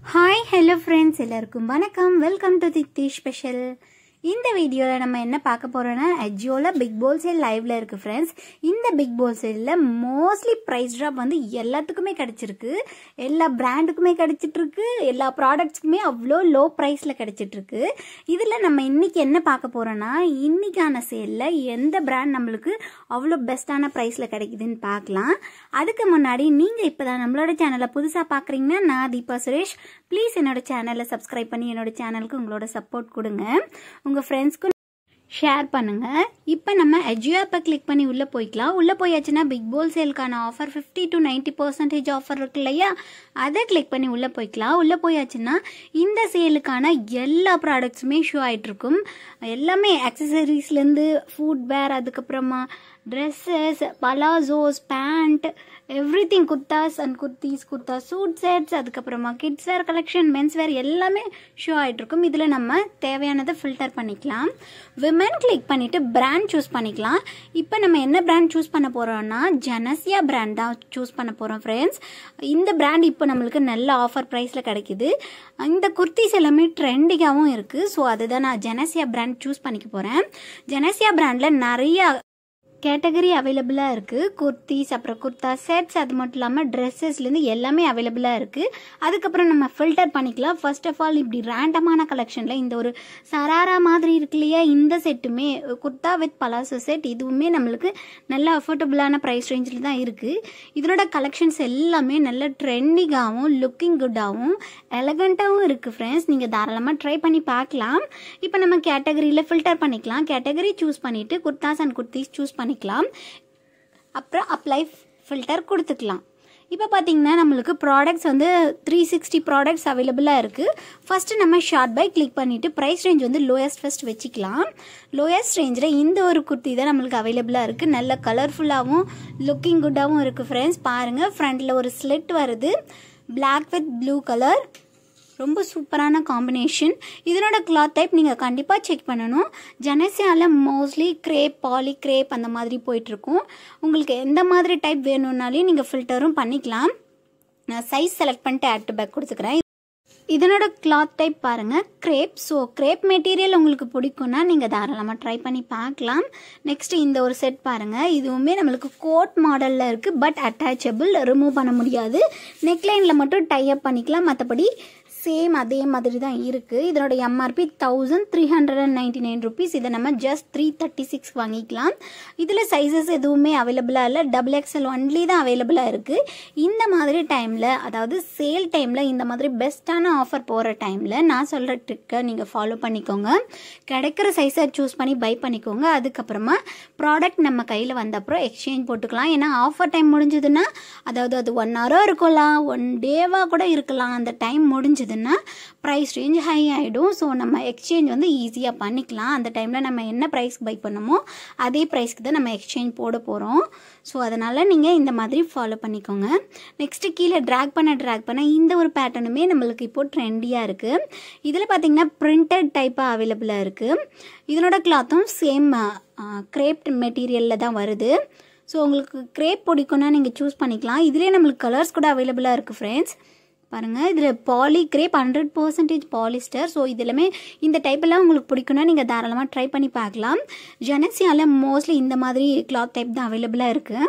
hi hello friends எல்லாருக்கும் வணக்கம் welcome to திக்தி special இந்த வீடியோவில் நம்ம என்ன பார்க்க போறோம்னா அஜியோவில் பிக் போல் சேல் லைவ்ல இருக்கு ஃப்ரெண்ட்ஸ் இந்த பிக் போல் சேலில் மோஸ்ட்லி ப்ரைஸ் ட்ராப் வந்து எல்லாத்துக்குமே கிடைச்சிருக்கு எல்லா பிராண்டுக்குமே கிடைச்சிட்டு இருக்கு எல்லா ப்ராடக்ட்ஸ்க்குமே அவ்வளோ லோ ப்ரைஸில் கிடைச்சிட்டு இருக்கு இதில் நம்ம இன்னைக்கு என்ன பார்க்க போறோம்னா இன்னைக்கான சேலில் எந்த பிராண்ட் நம்மளுக்கு அவ்வளோ பெஸ்ட்டான ப்ரைஸில் கிடைக்குதுன்னு பார்க்கலாம் அதுக்கு முன்னாடி நீங்கள் இப்போ தான் நம்மளோட சேனலை புதுசாக பார்க்குறீங்கன்னா நான் தீபா சுரேஷ் ப்ளீஸ் என்னோட சேனலை சப்ஸ்கிரைப் பண்ணி என்னோட சேனலுக்கு உங்களோட சப்போர்ட் கொடுங்க உங்கள் ஃப்ரெண்ட்ஸ்க்கும் ஷேர் பண்ணுங்க இப்போ நம்ம எஜியோ ஆப்பை கிளிக் பண்ணி உள்ளே போய்க்கலாம் உள்ளே போயாச்சுன்னா பிக் போல் சேலுக்கான offer fifty to ninety percentage offer இருக்கு இல்லையா அதை கிளிக் பண்ணி உள்ளே போய்க்கலாம் உள்ளே போயாச்சுன்னா இந்த சேலுக்கான எல்லா ப்ராடக்ட்ஸுமே ஷோ ஆகிட்டு இருக்கும் எல்லாமே அக்சசரிஸ்லேருந்து ஃபுட் வேர் அதுக்கப்புறமா dresses palazzos pant everything kurtas and kurtis kurta suit sets அதுக்கப்புறமா kids wear collection men's wear எல்லாமே ஷோ ஆகிட்டு இருக்கும் இதில் நம்ம தேவையானதை ஃபில்டர் பண்ணிக்கலாம் விமன் கிளிக் பண்ணிவிட்டு பிராண்ட் சூஸ் பண்ணிக்கலாம் இப்போ நம்ம என்ன பிராண்ட் சூஸ் பண்ண போகிறோம்னா ஜனசியா பிராண்ட் தான் சூஸ் பண்ண போகிறோம் ஃப்ரெண்ட்ஸ் இந்த பிராண்ட் இப்போ நம்மளுக்கு நல்ல ஆஃபர் ப்ரைஸில் கிடைக்குது இந்த குர்த்திஸ் எல்லாமே ட்ரெண்டிங்காகவும் இருக்குது ஸோ அதுதான் நான் ஜெனசியா பிராண்ட் சூஸ் பண்ணிக்க போகிறேன் ஜெனசியா பிராண்டில் நிறைய கேட்டகரி அவைலபிளாக இருக்குது குர்த்திஸ் அப்புறம் குர்த்தா செட்ஸ் அது மட்டும் இல்லாமல் ட்ரெஸ்ஸஸ்லேருந்து எல்லாமே அவைலபிளாக இருக்குது அதுக்கப்புறம் நம்ம ஃபில்டர் பண்ணிக்கலாம் ஃபர்ஸ்ட் ஆஃப் ஆல் இப்படி ரேண்டமான கலெக்ஷனில் இந்த ஒரு சராரா மாதிரி இருக்கு இல்லையா இந்த செட்டுமே குர்த்தா வித் பலாசோ செட் இதுவுமே நம்மளுக்கு நல்ல அஃபோர்டபுளான ப்ரைஸ் ரேஞ்சில் தான் இருக்குது இதனோட கலெக்ஷன்ஸ் எல்லாமே நல்ல ட்ரெண்டிங்காகவும் லுக்கிங் குட்டாகவும் எலகண்ட்டாகவும் இருக்குது ஃப்ரெண்ட்ஸ் நீங்கள் தாராளமாக ட்ரை பண்ணி பார்க்கலாம் இப்போ நம்ம கேட்டகரியில் ஃபில்டர் பண்ணிக்கலாம் கேட்டகரி சூஸ் பண்ணிவிட்டு குர்தாஸ் அண்ட் குர்த்திஸ் சூஸ் பண்ணி பண்ணிக்கலாம் அப்புறம் அப்ளை ஃபில்டர் கொடுத்துக்கலாம் இப்போ பார்த்தீங்கன்னா நம்மளுக்கு ப்ராடக்ட்ஸ் வந்து த்ரீ சிக்ஸ்டி ப்ராடக்ட்ஸ் அவைலபிளாக இருக்குது ஃபஸ்ட்டு நம்ம ஷார்ட் பை கிளிக் பண்ணிவிட்டு ப்ரைஸ் ரேஞ்ச் வந்து லோயஸ்ட் ஃபஸ்ட் வச்சுக்கலாம் லோயஸ்ட் ரேஞ்சில் இந்த ஒரு குர்த்தி தான் நம்மளுக்கு அவைலபிளாக இருக்குது நல்ல கலர்ஃபுல்லாகவும் லுக்கிங் குட்டாகவும் இருக்குது ஃப்ரெண்ட்ஸ் பாருங்கள் ஃப்ரண்ட்டில் ஒரு ஸ்லிட் வருது பிளாக் வித் ப்ளூ கலர் ரொம்ப சூப்பரான காம்பினேஷன் இதனோட கிளாத் டைப் நீங்கள் கண்டிப்பாக செக் பண்ணணும் ஜனசியாவில் மோஸ்ட்லி கிரேப் பாலி கிரேப் அந்த மாதிரி போயிட்டுருக்கும் உங்களுக்கு எந்த மாதிரி டைப் வேணும்னாலையும் நீங்கள் ஃபில்டரும் பண்ணிக்கலாம் நான் சைஸ் செலக்ட் பண்ணிட்டு ஆட் டு பேக் கொடுத்துக்கிறேன் இதனோட கிளாத் டைப் பாருங்கள் கிரேப் ஸோ கிரேப் மெட்டீரியல் உங்களுக்கு பிடிக்கும்னா நீங்கள் தாராளமாக ட்ரை பண்ணி பார்க்கலாம் நெக்ஸ்ட் இந்த ஒரு செட் பாருங்கள் இதுவுமே நம்மளுக்கு கோட் மாடலில் இருக்குது பட் அட்டாச்சபிள் ரிமூவ் பண்ண முடியாது நெக்லைனில் மட்டும் டை அப் பண்ணிக்கலாம் மற்றபடி சேம் அதே மாதிரி தான் இருக்குது இதனோட MRP thousand three hundred and ninety nine rupees இதை நம்ம ஜஸ்ட் த்ரீ தேர்ட்டி சிக்ஸ் வாங்கிக்கலாம் இதில் சைஸஸ் எதுவுமே அவைலபிளாக இல்லை டபுள் எக்ஸ்எல் ஒன்லி தான் அவைலபிளாக இருக்குது இந்த மாதிரி டைமில் அதாவது சேல் டைமில் இந்த மாதிரி பெஸ்ட்டான ஆஃபர் போகிற டைமில் நான் சொல்கிற ட்ரிக்கை நீங்கள் ஃபாலோ பண்ணிக்கோங்க கிடைக்கிற சைஸை சூஸ் பண்ணி பை பண்ணிக்கோங்க அதுக்கப்புறமா ப்ராடக்ட் நம்ம கையில் வந்த அப்புறம் எக்ஸ்சேஞ்ச் போட்டுக்கலாம் ஏன்னா ஆஃபர் டைம் முடிஞ்சதுன்னா அதாவது அது ஒன் ஹவரோ இருக்கலாம் ஒன் டேவாக கூட இருக்கலாம் அந்த டைம் முடிஞ்சது இருந்ததுன்னா ப்ரைஸ் ரேஞ்ச் ஹை ஆகிடும் ஸோ நம்ம எக்ஸ்சேஞ்ச் வந்து ஈஸியாக பண்ணிக்கலாம் அந்த டைமில் நம்ம என்ன ப்ரைஸ்க்கு பை பண்ணமோ அதே ப்ரைஸ்க்கு தான் நம்ம எக்ஸ்சேஞ்ச் போட போகிறோம் ஸோ அதனால் நீங்கள் இந்த மாதிரி ஃபாலோ பண்ணிக்கோங்க நெக்ஸ்ட்டு கீழே ட்ராக் பண்ண ட்ராக் பண்ண இந்த ஒரு பேட்டர்னுமே நம்மளுக்கு இப்போது ட்ரெண்டியாக இருக்குது இதில் பார்த்திங்கன்னா பிரிண்டட் டைப்பாக அவைலபிளாக இருக்குது இதனோட கிளாத்தும் சேம் கிரேப்ட் மெட்டீரியலில் தான் வருது ஸோ உங்களுக்கு கிரேப் பிடிக்கும்னா நீங்கள் சூஸ் பண்ணிக்கலாம் இதிலே நம்மளுக்கு கலர்ஸ் கூட அவைலபிளாக இருக்குது ஃப்ரெண்ட்ஸ் பாருங்கள் இதில் poly crepe hundred percentage polyester so இதெல்லாமே இந்த டைப்பெல்லாம் உங்களுக்கு பிடிக்கும்னா நீங்கள் தாராளமாக ட்ரை பண்ணி பார்க்கலாம் ஜெனசியாவில் மோஸ்ட்லி இந்த மாதிரி கிளாத் டைப் தான் அவைலபிளாக இருக்குது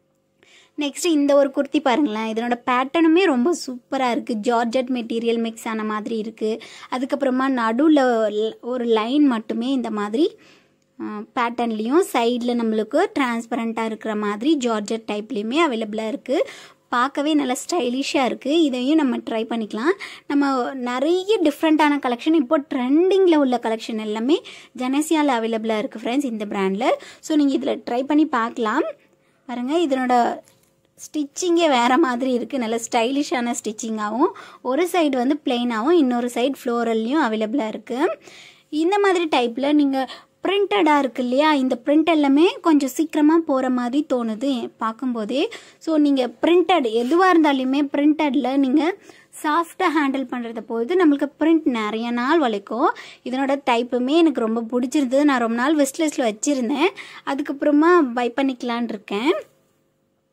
நெக்ஸ்ட் இந்த ஒரு குர்த்தி பாருங்களேன் இதனோட பேட்டர்னுமே ரொம்ப சூப்பராக இருக்குது ஜார்ஜட் மெட்டீரியல் மிக்ஸ் ஆன மாதிரி இருக்குது அதுக்கப்புறமா நடுவில் ஒரு லைன் மட்டுமே இந்த மாதிரி பேட்டர்ன்லேயும் சைடில் நம்மளுக்கு டிரான்ஸ்பரண்ட்டாக இருக்கிற மாதிரி ஜார்ஜட் டைப்லேயுமே அவைலபிளாக இருக்குது பார்க்கவே நல்லா ஸ்டைலிஷாக இருக்குது இதையும் நம்ம ட்ரை பண்ணிக்கலாம் நம்ம நிறைய டிஃப்ரெண்ட்டான கலெக்ஷன் இப்போ ட்ரெண்டிங்கில் உள்ள கலெக்ஷன் எல்லாமே ஜெனசியாவில் அவைலபிளாக இருக்குது ஃப்ரெண்ட்ஸ் இந்த பிராண்டில் ஸோ நீங்கள் இதில் ட்ரை பண்ணி பார்க்கலாம் பாருங்கள் இதனோட ஸ்டிச்சிங்கே வேறு மாதிரி இருக்குது நல்ல ஸ்டைலிஷான ஸ்டிச்சிங்காகவும் ஒரு சைடு வந்து பிளெயினாகவும் இன்னொரு சைடு ஃப்ளோரல்லையும் அவைலபிளாக இருக்குது இந்த மாதிரி டைப்பில் நீங்கள் பிரிண்டடாக இருக்கு இல்லையா இந்த பிரிண்ட் எல்லாமே கொஞ்சம் சீக்கிரமாக போகிற மாதிரி தோணுது பார்க்கும்போதே ஸோ நீங்கள் பிரிண்டட் எதுவாக இருந்தாலுமே பிரிண்டடில் நீங்கள் சாஃப்டாக ஹேண்டில் பண்ணுறத போது நம்மளுக்கு பிரிண்ட் நிறைய நாள் வளைக்கும் இதனோட டைப்புமே எனக்கு ரொம்ப பிடிச்சிருந்தது நான் ரொம்ப நாள் வெஸ்ட்லெஸில் வச்சுருந்தேன் அதுக்கப்புறமா பை பண்ணிக்கலான் இருக்கேன்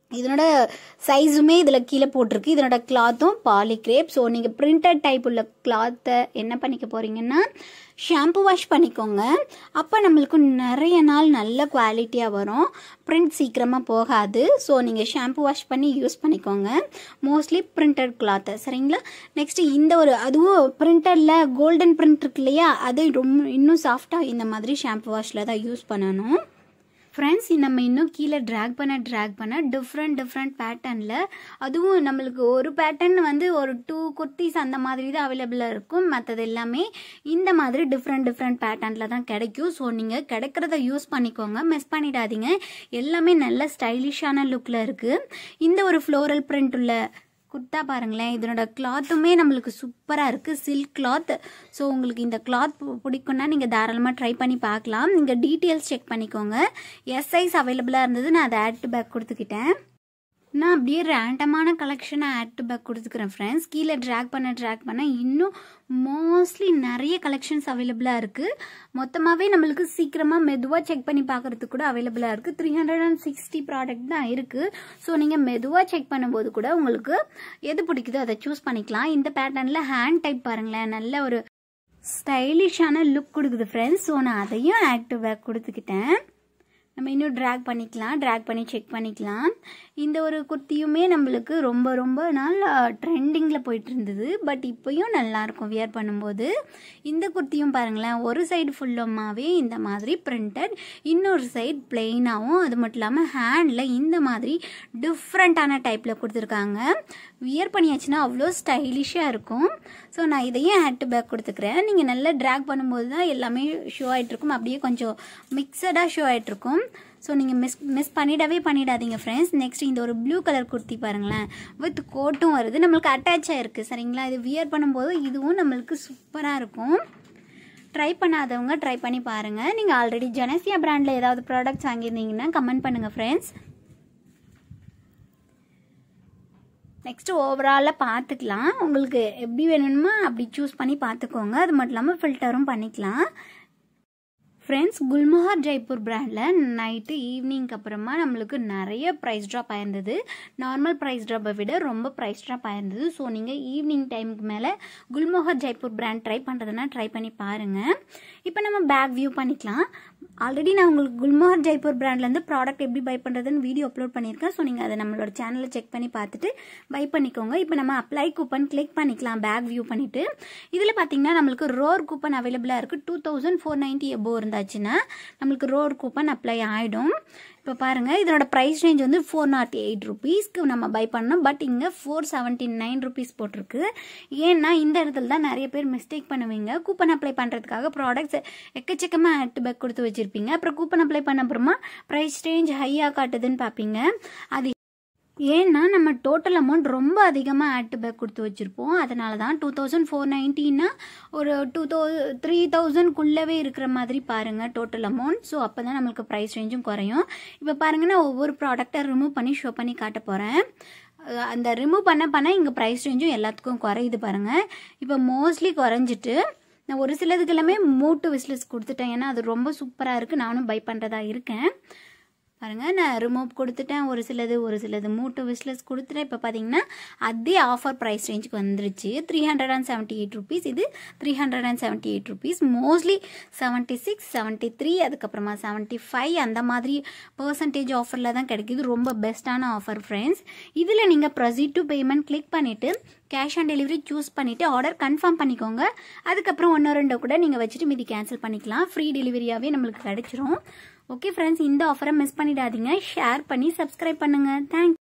இதனோட சைஸுமே இதில் கீழே போட்டிருக்கு இதனோட கிளாத்தும் பாலிக்ரேப் ஸோ நீங்கள் பிரிண்டட் டைப் உள்ள கிளாத்தை என்ன பண்ணிக்க போகிறீங்கன்னா ஷாம்பு வாஷ் பண்ணிக்கோங்க அப்போ நம்மளுக்கு நிறைய நாள் நல்ல குவாலிட்டியாக வரும் பிரிண்ட் சீக்கிரமாக போகாது ஸோ நீங்கள் ஷாம்பு வாஷ் பண்ணி யூஸ் பண்ணிக்கோங்க மோஸ்ட்லி பிரிண்டட் கிளாத்தை சரிங்களா நெக்ஸ்ட்டு இந்த ஒரு அதுவும் பிரிண்டடில் கோல்டன் பிரிண்ட் இருக்கு இல்லையா அது ரொம்ப இன்னும் சாஃப்டாக இந்த மாதிரி ஷாம்பு வாஷில் தான் யூஸ் பண்ணணும் ஃப்ரெண்ட்ஸ் நம்ம இன்னும் கீழே ட்ராக் பண்ண ட்ராக் பண்ண டிஃப்ரெண்ட் டிஃப்ரெண்ட் பேட்டர்னில் அதுவும் நம்மளுக்கு ஒரு பேட்டர்ன் வந்து ஒரு டூ குர்த்திஸ் அந்த மாதிரி தான் அவைலபிளாக இருக்கும் மற்றது எல்லாமே இந்த மாதிரி டிஃப்ரெண்ட் டிஃப்ரெண்ட் பேட்டர்னில் தான் கிடைக்கும் ஸோ நீங்கள் கிடைக்கிறத யூஸ் பண்ணிக்கோங்க மிஸ் பண்ணிடாதீங்க எல்லாமே நல்ல ஸ்டைலிஷான லுக்கில் இருக்குது இந்த ஒரு ஃப்ளோரல் பிரிண்ட் உள்ள குர்த்தா பாருங்களேன் இதனோட கிளாத்துமே நம்மளுக்கு சூப்பராக இருக்குது சில்க் கிளாத் ஸோ உங்களுக்கு இந்த கிளாத் பிடிக்கும்னா நீங்கள் தாராளமாக ட்ரை பண்ணி பார்க்கலாம் நீங்கள் டீட்டெயில்ஸ் செக் பண்ணிக்கோங்க எஸ் சைஸ் அவைலபிளாக இருந்தது நான் அதை ஆட் டு பேக் கொடுத்துக்கிட்டேன் நான் அப்படியே ரேண்டமான கலெக்ஷனை ஆட் டு பேக் கொடுத்துக்கிறேன் ஃப்ரெண்ட்ஸ் கீழே ட்ராக் பண்ண ட்ராக் பண்ண இன்னும் மோஸ்ட்லி நிறைய கலெக்ஷன்ஸ் அவைலபிளாக இருக்குது மொத்தமாகவே நம்மளுக்கு சீக்கிரமாக மெதுவாக செக் பண்ணி பார்க்குறதுக்கு கூட அவைலபிளாக இருக்குது three hundred and sixty product தான் இருக்குது ஸோ நீங்கள் மெதுவாக செக் பண்ணும்போது கூட உங்களுக்கு எது பிடிக்குதோ அதை சூஸ் பண்ணிக்கலாம் இந்த பேட்டர்னில் ஹேண்ட் டைப் பாருங்களேன் நல்ல ஒரு ஸ்டைலிஷான லுக் கொடுக்குது ஃப்ரெண்ட்ஸ் ஸோ நான் அதையும் ஆட் டு பேக் கொடுத்துக்கிட்டேன் நம்ம இன்னும் ட்ராக் பண்ணிக்கலாம் ட்ராக் பண்ணி செக் பண்ணிக்கலாம் இந்த ஒரு குர்த்தியுமே நம்மளுக்கு ரொம்ப ரொம்ப நாள் ட்ரெண்டிங்கில் போயிட்டு இருந்தது பட் இப்போயும் நல்லாயிருக்கும் வியர் பண்ணும்போது இந்த குர்த்தியும் பாருங்களேன் ஒரு சைடு ஃபுல்லமாகவே இந்த மாதிரி பிரிண்டட் இன்னொரு சைடு பிளெயினாகவும் அது மட்டும் இல்லாமல் ஹேண்டில் இந்த மாதிரி டிஃப்ரெண்ட்டான டைப்பில் கொடுத்துருக்காங்க வியர் பண்ணியாச்சுன்னா அவ்வளோ ஸ்டைலிஷாக இருக்கும் ஸோ நான் இதையும் ஹேட் டு பேக் கொடுத்துக்கிறேன் நீங்கள் நல்லா ட்ராக் பண்ணும்போது தான் எல்லாமே ஷோ ஆகிட்ருக்கும் அப்படியே கொஞ்சம் மிக்சடாக ஷோ ஆகிட்ருக்கும் ஸோ நீங்கள் மிஸ் மிஸ் பண்ணிடவே பண்ணிடாதீங்க ஃப்ரெண்ட்ஸ் நெக்ஸ்ட் இந்த ஒரு ப்ளூ கலர் குர்த்தி பாருங்களேன் வித் கோட்டும் வருது நம்மளுக்கு அட்டாச் ஆகிருக்கு சரிங்களா இது வியர் பண்ணும்போது இதுவும் நம்மளுக்கு சூப்பராக இருக்கும் ட்ரை பண்ணாதவங்க ட்ரை பண்ணி பாருங்கள் நீங்கள் ஆல்ரெடி ஜெனசியா பிராண்டில் ஏதாவது ப்ராடக்ட்ஸ் வாங்கியிருந்தீங்கன்னா கமெண்ட் பண்ணுங்கள் ஃப்ரெண்ட்ஸ் நெக்ஸ்ட்டு ஓவராலாக பார்த்துக்கலாம் உங்களுக்கு எப்படி வேணுமோ அப்படி சூஸ் பண்ணி பார்த்துக்கோங்க அது மட்டும் இல்லாமல் ஃபில்டரும் பண்ணிக்கலாம் ஃப்ரெண்ட்ஸ் குல்மோஹர் ஜெய்ப்பூர் பிராண்டில் நைட்டு ஈவினிங்க்கு அப்புறமா நம்மளுக்கு நிறைய ப்ரைஸ் ட்ராப் ஆயிருந்தது நார்மல் ப்ரைஸ் ட்ராப்பை விட ரொம்ப ப்ரைஸ் ட்ராப் ஆயிருந்தது ஸோ நீங்கள் ஈவினிங் டைமுக்கு மேலே குல்மோஹர் ஜெய்ப்பூர் பிராண்ட் ட்ரை பண்ணுறதுனா ட்ரை பண்ணி பாருங்கள் இப்போ நம்ம பேக் வியூ பண்ணிக்கலாம் ஆல்ரெடி நான் உங்களுக்கு குல்மோஹர் ஜெய்ப்பூர் பிராண்ட்லேருந்து ப்ராடக்ட் எப்படி பை பண்ணுறதுன்னு வீடியோ அப்லோட் பண்ணியிருக்கேன் ஸோ நீங்கள் அதை நம்மளோட சேனலில் செக் பண்ணி பார்த்துட்டு பை பண்ணிக்கோங்க இப்போ நம்ம அப்ளை கூப்பன் கிளிக் பண்ணிக்கலாம் பேக் வியூ பண்ணிவிட்டு இதில் பார்த்தீங்கன்னா நம்மளுக்கு ரோர் கூப்பன் அவைலபிளாக இருக்குது two thousand four ninety above இருந்தாச்சுன்னா நம்மளுக்கு ரோர் கூப்பன் அப்ளை ஆகிடும் இப்போ பாருங்கள் இதனோட ப்ரைஸ் ரேஞ்ச் வந்து ஃபோர் நாட் எயிட் ருபீஸ்க்கு நம்ம பை பண்ணோம் பட் இங்கே ஃபோர் செவன்ட்டி நைன் ருபீஸ் போட்டிருக்கு ஏன்னா இந்த இடத்துல தான் நிறைய பேர் மிஸ்டேக் பண்ணுவீங்க கூப்பன் அப்ளை பண்ணுறதுக்காக ப்ராடக்ட்ஸ் எக்கச்சக்கமாக ஆட் பேக் கொடுத்து வச்சுருப்பீங்க அப்புறம் கூப்பன் அப்ளை பண்ண அப்புறமா ப்ரைஸ் ரேஞ்ச் ஹையாக காட்டுதுன்னு பார்ப்பீங்க அது ஏன்னா நம்ம டோட்டல் அமௌண்ட் ரொம்ப அதிகமாக ஆட் பேக் கொடுத்து வச்சுருப்போம் அதனால தான் டூ தௌசண்ட் ஃபோர் நைன்ட்டின்னா ஒரு டூ தௌ த்ரீ தௌசண்ட்குள்ளவே இருக்கிற மாதிரி பாருங்கள் டோட்டல் அமௌண்ட் ஸோ அப்போ தான் நம்மளுக்கு ப்ரைஸ் ரேஞ்சும் குறையும் இப்போ பாருங்கள் நான் ஒவ்வொரு ப்ராடக்டை ரிமூவ் பண்ணி ஷோ பண்ணி காட்ட போகிறேன் அந்த ரிமூவ் பண்ண பண்ண இங்கே ப்ரைஸ் ரேஞ்சும் எல்லாத்துக்கும் குறையுது பாருங்கள் இப்போ மோஸ்ட்லி குறைஞ்சிட்டு நான் ஒரு சிலதுக்கு எல்லாமே மூட்டு விஸ்லஸ் கொடுத்துட்டேன் ஏன்னா அது ரொம்ப சூப்பராக இருக்குது நானும் பை பண்ணுறதா இருக்கேன் பாருங்கள் நான் ரிமூவ் கொடுத்துட்டேன் ஒரு சிலது ஒரு சிலது மூட்டு விஸ்லஸ் கொடுத்துட்டேன் இப்போ பார்த்தீங்கன்னா அதே ஆஃபர் ப்ரைஸ் ரேஞ்சுக்கு வந்துருச்சு three hundred and seventy eight rupees இது three hundred and seventy eight rupees mostly seventy six seventy three அதுக்கப்புறமா செவன்ட்டி ஃபைவ் அந்த மாதிரி பர்சன்டேஜ் ஆஃபரில் தான் கிடைக்குது ரொம்ப பெஸ்ட்டான ஆஃபர் ஃப்ரெண்ட்ஸ் இதில் நீங்கள் ப்ரொசீட் டு பேமெண்ட் கிளிக் பண்ணிவிட்டு கேஷ் ஆன் டெலிவரி சூஸ் பண்ணிவிட்டு ஆர்டர் கன்ஃபார்ம் பண்ணிக்கோங்க அதுக்கப்புறம் ஒன்று ரெண்டோ கூட நீங்கள் வச்சுட்டு மீதி கேன்சல் பண்ணிக்கலாம் ஃப்ரீ டெலிவரியாகவே நம்மளுக்கு கிடைச்சிரும் ஓகே ஃப்ரெண்ட்ஸ் இந்த ஆஃபரை மிஸ் பண்ணிடாதீங்க ஷேர் பண்ணி சப்ஸ்கிரைப் பண்ணுங்கள் தேங்க்